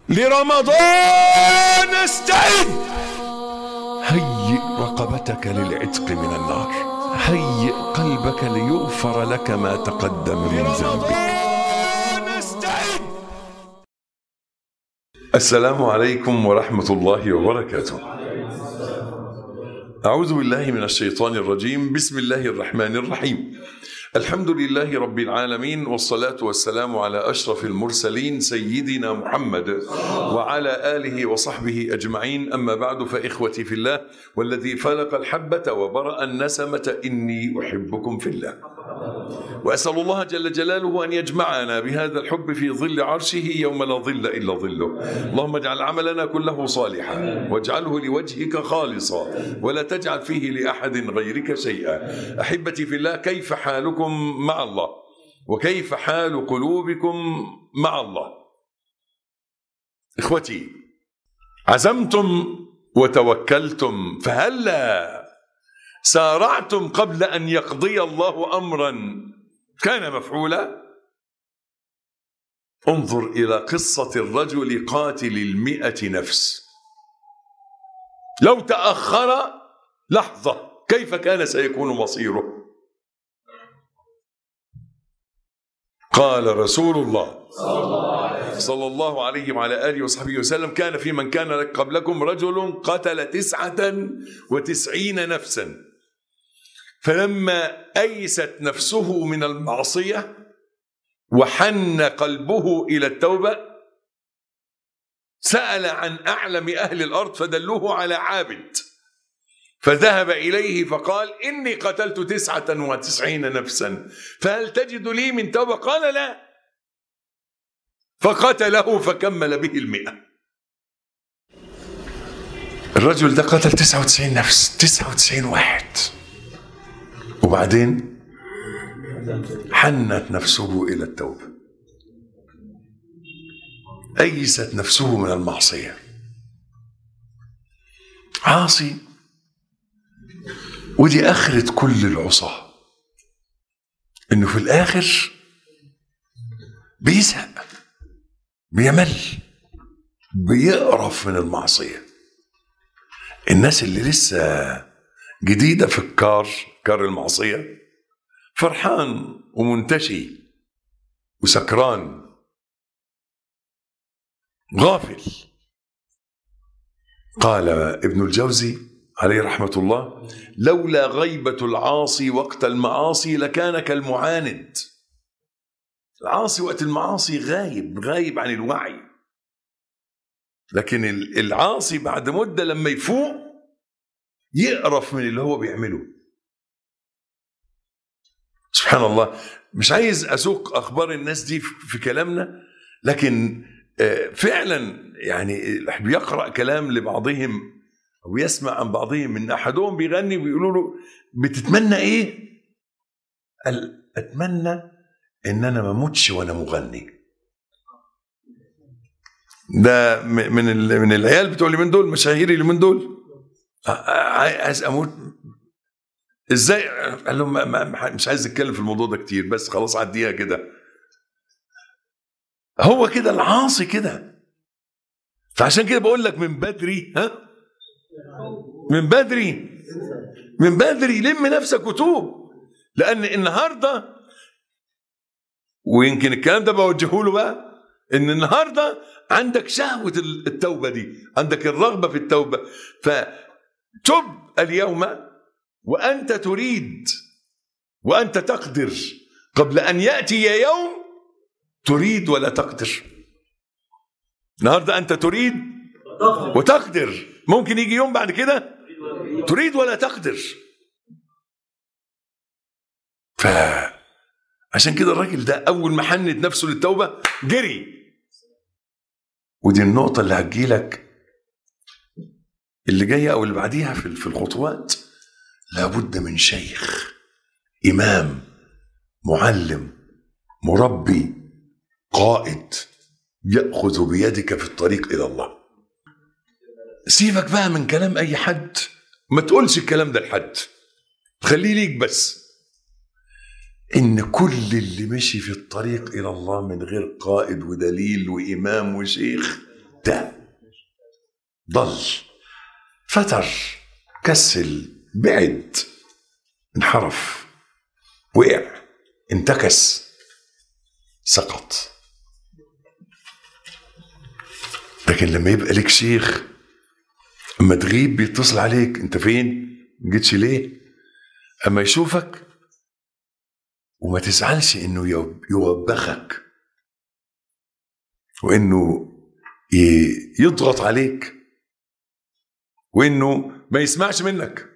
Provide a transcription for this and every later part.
لرمضان استعد هيئ رقبتك للعتق من النار هيئ قلبك ليغفر لك ما تقدم من ذنبك السلام عليكم ورحمة الله وبركاته أعوذ بالله من الشيطان الرجيم بسم الله الرحمن الرحيم الحمد لله رب العالمين والصلاة والسلام على أشرف المرسلين سيدنا محمد وعلى آله وصحبه أجمعين أما بعد فإخوتي في الله والذي فلق الحبة وبرأ النسمة إني أحبكم في الله وأسأل الله جل جلاله أن يجمعنا بهذا الحب في ظل عرشه يوم لا ظل إلا ظله اللهم اجعل عملنا كله صالحا واجعله لوجهك خالصا ولا تجعل فيه لأحد غيرك شيئا أحبتي في الله كيف حالكم مع الله وكيف حال قلوبكم مع الله إخوتي عزمتم وتوكلتم فهلا سارعتم قبل ان يقضي الله امرا كان مفعولا انظر الى قصه الرجل قاتل المئه نفس لو تاخر لحظه كيف كان سيكون مصيره قال رسول الله صلى الله عليه وعلى آله وصحبه وسلم كان في من كان قبلكم رجل قتل تسعة وتسعين نفسا فلما أيست نفسه من المعصية وحن قلبه إلى التوبة سأل عن أعلم أهل الأرض فدلوه على عابد فذهب إليه فقال إني قتلت تسعة وتسعين نفسا فهل تجد لي من توبة قال لا فقتله فكمل به المئة الرجل ده قتل تسعة وتسعين نفس تسعة وتسعين واحد وبعدين حنت نفسه إلى التوبة أيست نفسه من المعصية عاصي ودي آخرة كل العصاة إنه في الآخر بيزهق بيمل بيقرف من المعصية الناس اللي لسه جديدة في الكار كار المعصية فرحان ومنتشي وسكران غافل قال ابن الجوزي عليه رحمة الله لولا غيبة العاصي وقت المعاصي لكان كالمعاند العاصي وقت المعاصي غايب غايب عن الوعي لكن العاصي بعد مدة لما يفوق يقرف من اللي هو بيعمله سبحان الله مش عايز أسوق أخبار الناس دي في كلامنا لكن فعلا يعني بيقرأ كلام لبعضهم أو يسمع عن بعضهم من أحدهم بيغني وبيقولوا له بتتمنى إيه؟ قال أتمنى إن أنا ما أموتش وأنا مغني ده من من العيال بتوع اليومين دول مشاهير اليومين دول عايز اموت ازاي قال لهم ما ما مش عايز اتكلم في الموضوع ده كتير بس خلاص عديها كده هو كده العاصي كده فعشان كده بقول لك من بدري ها من بدري من بدري لم نفسك وتوب لان النهارده ويمكن الكلام ده بوجهه له بقى ان النهارده عندك شهوه التوبه دي عندك الرغبه في التوبه فتب اليوم وانت تريد وانت تقدر قبل ان ياتي يوم تريد ولا تقدر النهارده انت تريد وتقدر ممكن يجي يوم بعد كده تريد ولا تقدر فعشان كده الراجل ده اول ما حنت نفسه للتوبه جري ودي النقطه اللي هتجيلك اللي جايه او اللي بعديها في في الخطوات لابد من شيخ امام معلم مربي قائد ياخذ بيدك في الطريق الى الله سيبك بقى من كلام اي حد ما تقولش الكلام ده لحد خليه ليك بس ان كل اللي مشي في الطريق الى الله من غير قائد ودليل وامام وشيخ ارتد ضل فتر كسل بعد انحرف وقع انتكس سقط لكن لما يبقى لك شيخ اما تغيب بيتصل عليك انت فين ما جيتش ليه اما يشوفك وما تزعلش انه يوب- يوبخك وانه ي- يضغط عليك وانه ما يسمعش منك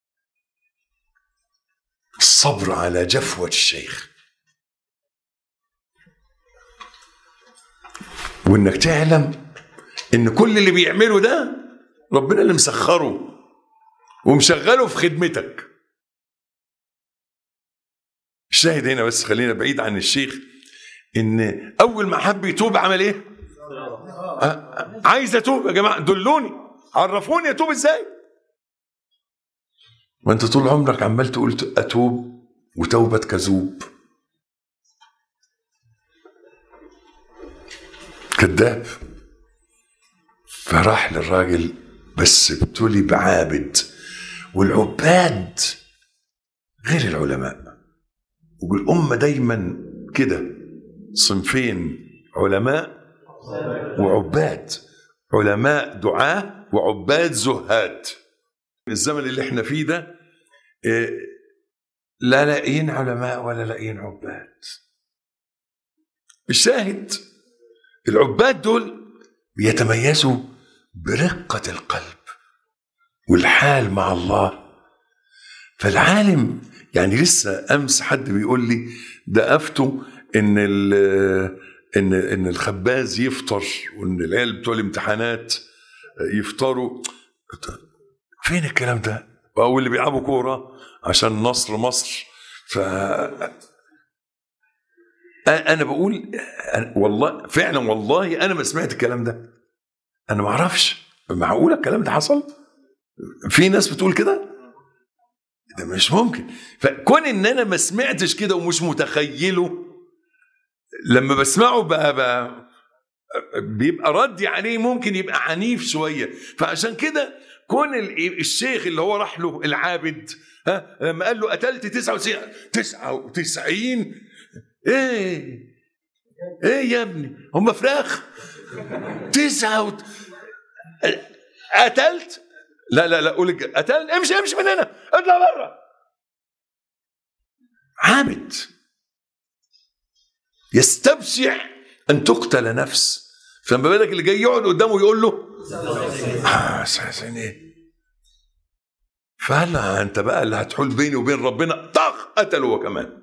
الصبر على جفوة الشيخ وانك تعلم ان كل اللي بيعمله ده ربنا اللي مسخره ومشغله في خدمتك الشاهد هنا بس خلينا بعيد عن الشيخ ان اول ما حب يتوب عمل ايه ع- عايز اتوب يا جماعه دلوني عرفوني اتوب ازاي ما انت طول عمرك عمال تقول اتوب وتوبه كذوب كذاب فراح للراجل بس ابتلي بعابد والعباد غير العلماء والأمة دايما كده صنفين علماء وعباد علماء دعاة وعباد زهاد الزمن اللي احنا فيه ده إيه، لا لاقيين علماء ولا لاقيين عباد الشاهد العباد دول بيتميزوا برقة القلب والحال مع الله فالعالم يعني لسه امس حد بيقول لي ده افتوا ان ال- ان ان الخباز يفطر وان العيال بتوع الامتحانات يفطروا فين الكلام ده؟ او اللي بيلعبوا كوره عشان نصر مصر ف انا بقول أنا والله فعلا والله انا ما سمعت الكلام ده انا ما اعرفش معقوله الكلام ده حصل في ناس بتقول كده ده مش ممكن فكون ان انا ما سمعتش كده ومش متخيله لما بسمعه بقى, بقى بيبقى ردي عليه ممكن يبقى عنيف شويه فعشان كده كون ال- الشيخ اللي هو راح له العابد ها لما قال له قتلت 99 99 ايه ايه يا ابني هم فراخ تسعة وت... قتلت لا لا لا قول الج- قتلت امشي امشي من هنا اطلع بره عابد يستبشع ان تقتل نفس فما بالك اللي جاي يقعد قدامه يقول له آه اساسا ايه فهلا انت بقى اللي هتحول بيني وبين ربنا طخ قتله هو كمان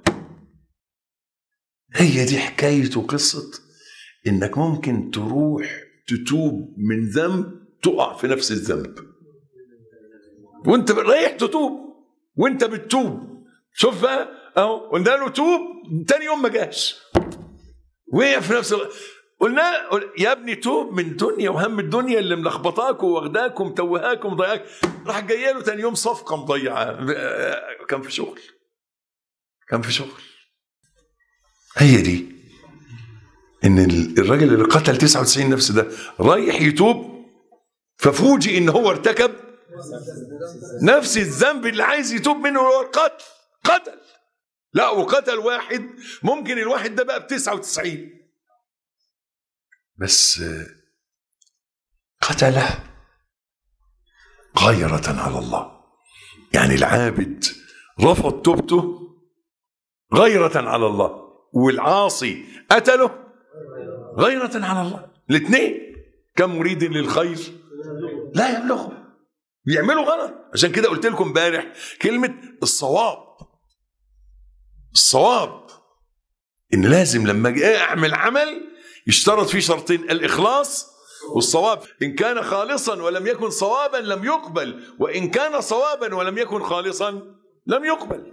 هي دي حكايه وقصه انك ممكن تروح تتوب من ذنب تقع في نفس الذنب وانت رايح تتوب وانت بتتوب شوف بقى اهو قلنا له توب تاني يوم ما جاش وقع في نفس الوقت قلنا قل- يا ابني توب من دنيا وهم الدنيا اللي ملخبطاك وواخداك ومتوهاك ومضيعاك راح جايه له تاني يوم صفقه مضيعه كان في شغل كان في شغل هي دي ان ال- الراجل اللي قتل 99 نفس ده رايح يتوب ففوجئ ان هو ارتكب نفس الذنب اللي عايز يتوب منه هو القتل قتل لا وقتل واحد ممكن الواحد ده بقى ب 99 بس آه، قتله غيرة على الله يعني العابد رفض توبته غيرة على الله والعاصي قتله غيرة على الله الاثنين كم مريد للخير لا يبلغه بيعملوا غلط عشان كده قلت لكم امبارح كلمة الصواب الصواب ان لازم لما اجي اعمل عمل يشترط فيه شرطين الاخلاص والصواب ان كان خالصا ولم يكن صوابا لم يقبل وان كان صوابا ولم يكن خالصا لم يقبل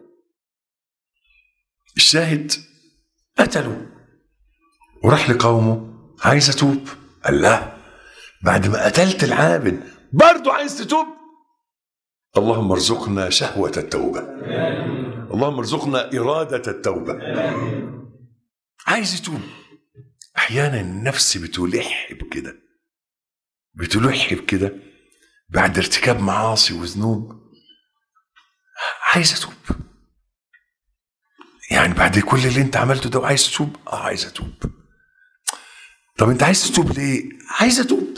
الشاهد قتلوا وراح لقومه عايز اتوب قال لا بعد ما قتلت العابد برضه عايز تتوب اللهم ارزقنا شهوة التوبة اللهم ارزقنا إرادة التوبة عايز يتوب أحيانا النفس بتلح بكده بتلح كده بعد ارتكاب معاصي وذنوب عايز اتوب يعني بعد كل اللي انت عملته ده وعايز تتوب اه عايز اتوب طب انت عايز تتوب ليه عايز اتوب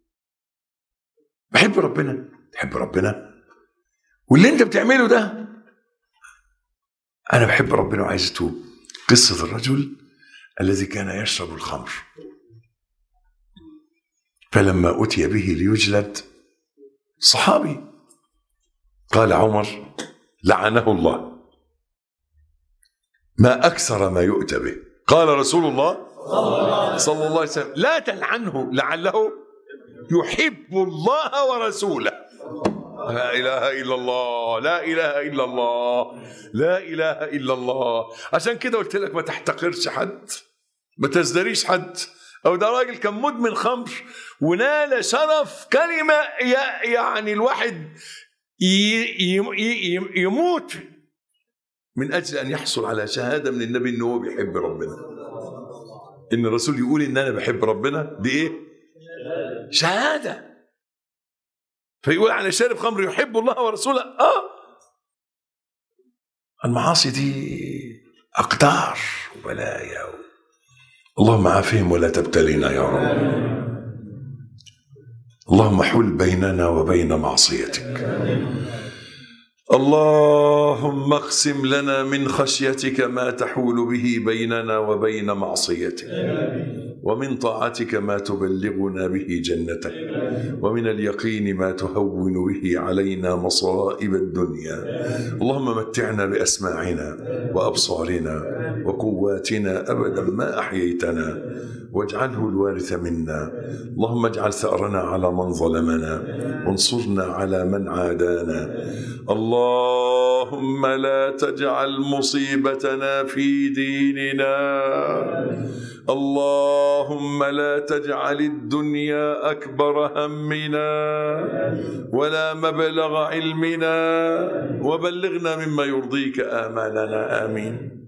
بحب ربنا تحب ربنا واللي انت بتعمله ده انا بحب ربنا وعايز اتوب قصه الرجل الذي كان يشرب الخمر فلما اتي به ليجلد صحابي قال عمر لعنه الله ما اكثر ما يؤتى به قال رسول الله صلى الله عليه وسلم لا تلعنه لعله يحب الله ورسوله لا اله الا الله لا اله الا الله لا اله الا الله عشان كده قلت لك ما تحتقرش حد ما تزدريش حد او ده راجل كان مدمن خمر ونال شرف كلمه ي- يعني الواحد ي- ي- ي- يموت من اجل ان يحصل على شهاده من النبي ان هو بيحب ربنا ان الرسول يقول ان انا بحب ربنا دي ايه شهاده فيقول على شارب خمر يحب الله ورسوله اه المعاصي دي اقدار وبلايا اللهم عافهم ولا تبتلينا يا رب اللهم حل بيننا وبين معصيتك اللهم اقسم لنا من خشيتك ما تحول به بيننا وبين معصيتك ومن طاعتك ما تبلغنا به جنتك ومن اليقين ما تهون به علينا مصائب الدنيا اللهم متعنا باسماعنا وابصارنا وقواتنا ابدا ما احييتنا واجعله الوارث منا اللهم اجعل ثارنا على من ظلمنا وانصرنا على من عادانا اللهم لا تجعل مصيبتنا في ديننا اللهم لا تجعل الدنيا اكبر همنا ولا مبلغ علمنا وبلغنا مما يرضيك امالنا امين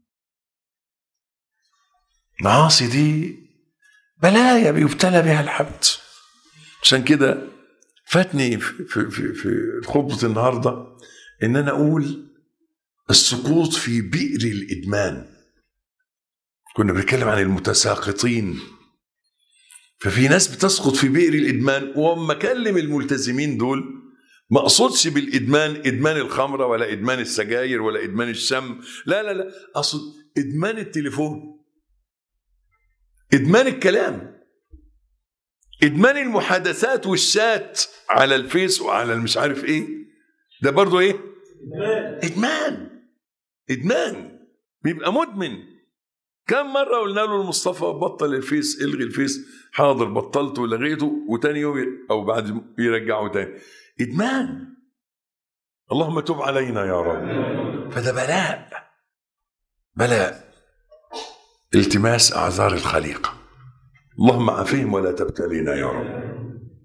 معاصي دي بلايا بيبتلى بها العبد عشان كده فاتني في, في, في, في خطبة النهاردة إن أنا أقول السقوط في بئر الإدمان كنا بنتكلم عن المتساقطين ففي ناس بتسقط في بئر الإدمان وأما أكلم الملتزمين دول ما أقصدش بالإدمان إدمان الخمرة ولا إدمان السجاير ولا إدمان الشم لا لا لا أقصد إدمان التليفون إدمان الكلام ادمان المحادثات والشات على الفيس وعلى المش عارف ايه ده برضو ايه ادمان ادمان بيبقى مدمن كم مره قلنا له المصطفى بطل الفيس الغي الفيس حاضر بطلته ولغيته وتاني يوم او بعد يرجعه تاني ادمان اللهم تب علينا يا رب فده بلاء بلاء التماس اعذار الخليقه اللهم عافهم ولا تبتلينا يا رب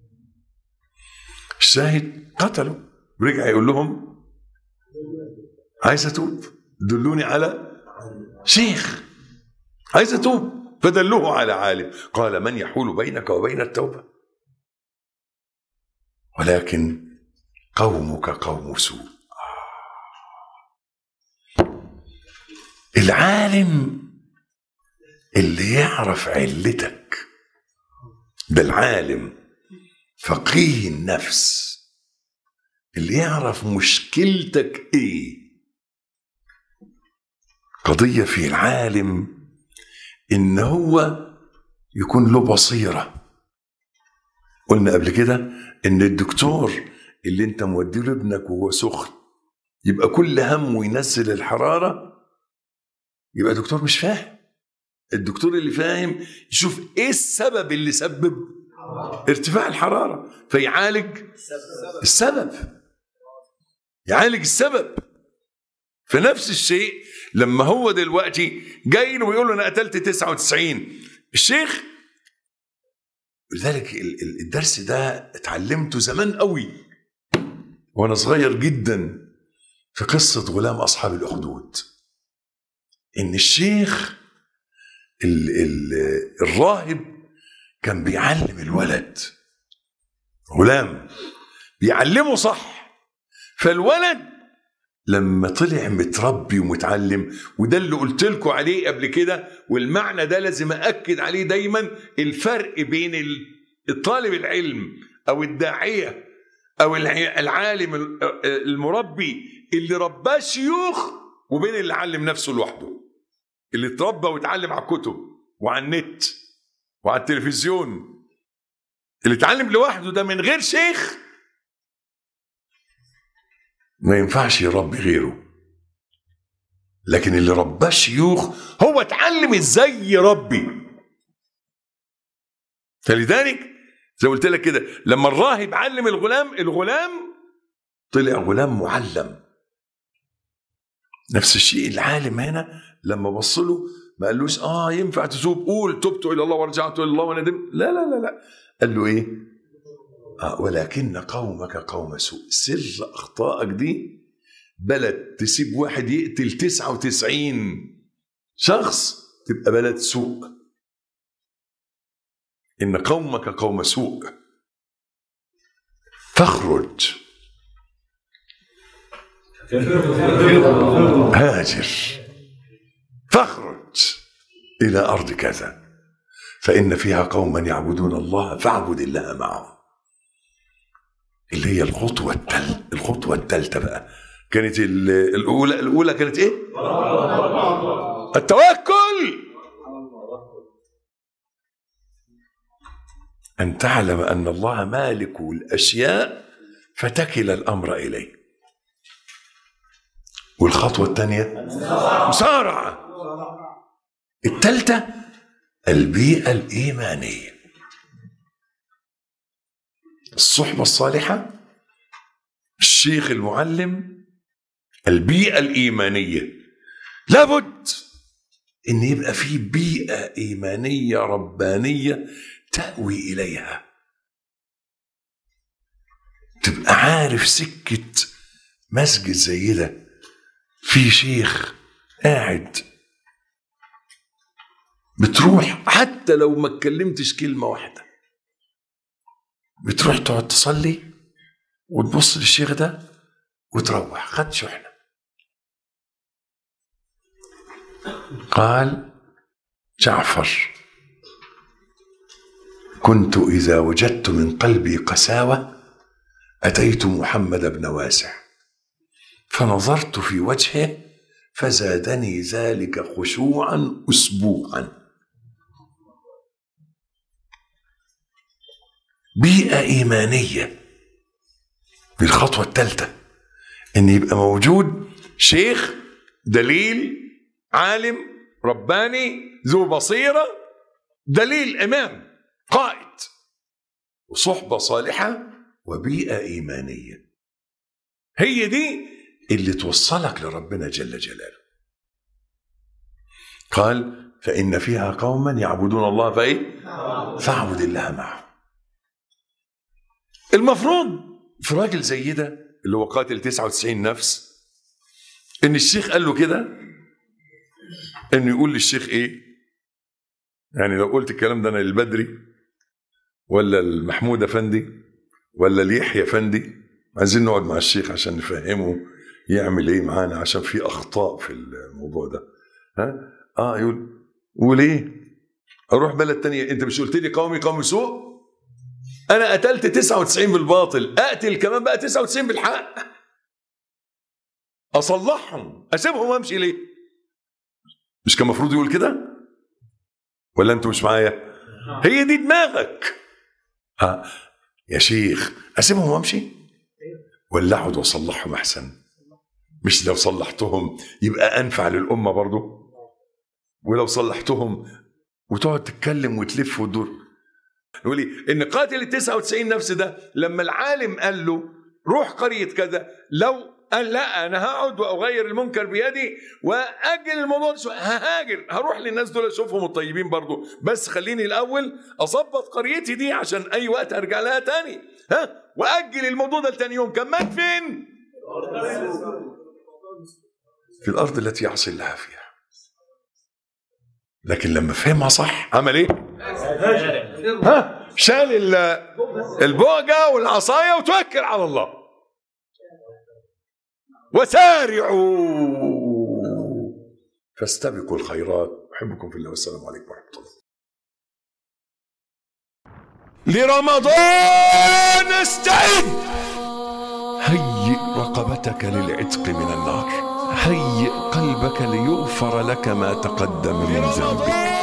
الشاهد قتلوا رجع يقول لهم عايز اتوب دلوني على شيخ عايز اتوب فدلوه على عالم قال من يحول بينك وبين التوبه ولكن قومك قوم سوء العالم اللي يعرف علتك ده العالم فقيه النفس اللي يعرف مشكلتك ايه قضيه في العالم ان هو يكون له بصيره قلنا قبل كده ان الدكتور اللي انت موديه لابنك وهو سخن يبقى كل همه ينزل الحراره يبقى دكتور مش فاهم الدكتور اللي فاهم يشوف ايه السبب اللي سبب ارتفاع الحراره فيعالج السبب يعالج السبب فنفس الشيء لما هو دلوقتي جاي له ويقول له انا قتلت 99 الشيخ لذلك ال- ال- الدرس ده اتعلمته زمان قوي وانا صغير جدا في قصه غلام اصحاب الاخدود ان الشيخ ال ال الراهب كان بيعلم الولد غلام بيعلمه صح فالولد لما طلع متربي ومتعلم وده اللي قلت لكم عليه قبل كده والمعنى ده لازم أأكد عليه دايما الفرق بين الطالب العلم أو الداعية أو العالم المربي اللي رباه شيوخ وبين اللي علم نفسه لوحده اللي اتربى واتعلم على الكتب وعلى النت وعلى التلفزيون اللي اتعلم لوحده ده من غير شيخ ما ينفعش يربي غيره لكن اللي رباه شيوخ هو اتعلم ازاي يربي فلذلك زي ما قلت لك كده لما الراهب علم الغلام الغلام طلع غلام معلم نفس الشيء العالم هنا لما بص له ما قالوش اه ينفع تتوب قول تبت الى الله ورجعت الى الله وندمت لا لا لا لا قال له ايه آه ولكن قومك قوم سوء سر اخطائك دي بلد تسيب واحد يقتل 99 شخص تبقى بلد سوء ان قومك قوم سوء فاخرج هاجر فاخرج الى ارض كذا فان فيها قوما يعبدون الله فاعبد الله معهم اللي هي الخطوه التل الخطوه الثالثه بقى كانت الاولى الاولى كانت ايه التوكل ان تعلم ان الله مالك الاشياء فتكل الامر اليه والخطوه الثانيه مسارعه الثالثه البيئه الايمانيه الصحبه الصالحه الشيخ المعلم البيئه الايمانيه لابد ان يبقى في بيئه ايمانيه ربانيه تاوي اليها تبقى عارف سكه مسجد زي ده في شيخ قاعد بتروح حتى لو ما اتكلمتش كلمه واحده بتروح تقعد تصلي وتبص للشيخ ده وتروح خد شحنه قال جعفر كنت اذا وجدت من قلبي قساوه اتيت محمد بن واسع فنظرت في وجهه فزادني ذلك خشوعا اسبوعا بيئه ايمانيه بالخطوه الثالثه ان يبقى موجود شيخ دليل عالم رباني ذو بصيره دليل امام قائد وصحبه صالحه وبيئه ايمانيه هي دي اللي توصلك لربنا جل جلاله قال فإن فيها قوما يعبدون الله فإيه فاعبد الله معهم المفروض في راجل زي ده اللي هو قاتل 99 نفس ان الشيخ قال له كده انه يقول للشيخ ايه يعني لو قلت الكلام ده انا للبدري ولا المحمود افندي ولا ليحيى افندي عايزين نقعد مع الشيخ عشان نفهمه يعمل ايه معانا عشان في اخطاء في الموضوع ده ها اه يقول وليه اروح بلد تانية انت مش قلت لي قومي قوم سوء انا قتلت 99 بالباطل اقتل كمان بقى 99 بالحق اصلحهم اسيبهم وامشي ليه مش كان المفروض يقول كده ولا انتوا مش معايا هي دي دماغك ها يا شيخ اسيبهم وامشي ولا اقعد واصلحهم احسن مش لو صلحتهم يبقى انفع للامه برضو ولو صلحتهم وتقعد تتكلم وتلف وتدور يقول لي ان قاتل ال 99 نفس ده لما العالم قال له روح قريه كذا لو قال لا انا هقعد واغير المنكر بيدي واجل الموضوع ههاجر هروح للناس دول اشوفهم الطيبين برضو بس خليني الاول اظبط قريتي دي عشان اي وقت ارجع لها تاني ها واجل الموضوع ده لتاني يوم كان مات فين في الارض التي يعصي الله فيها لكن لما فهمها صح عمل ايه ها شال ال- البوقة والعصاية وتوكل على الله وسارعوا فاستبقوا الخيرات أحبكم في الله والسلام عليكم ورحمة الله لرمضان استعد هيئ رقبتك للعتق من النار هيئ قلبك ليغفر لك ما تقدم من ذنبك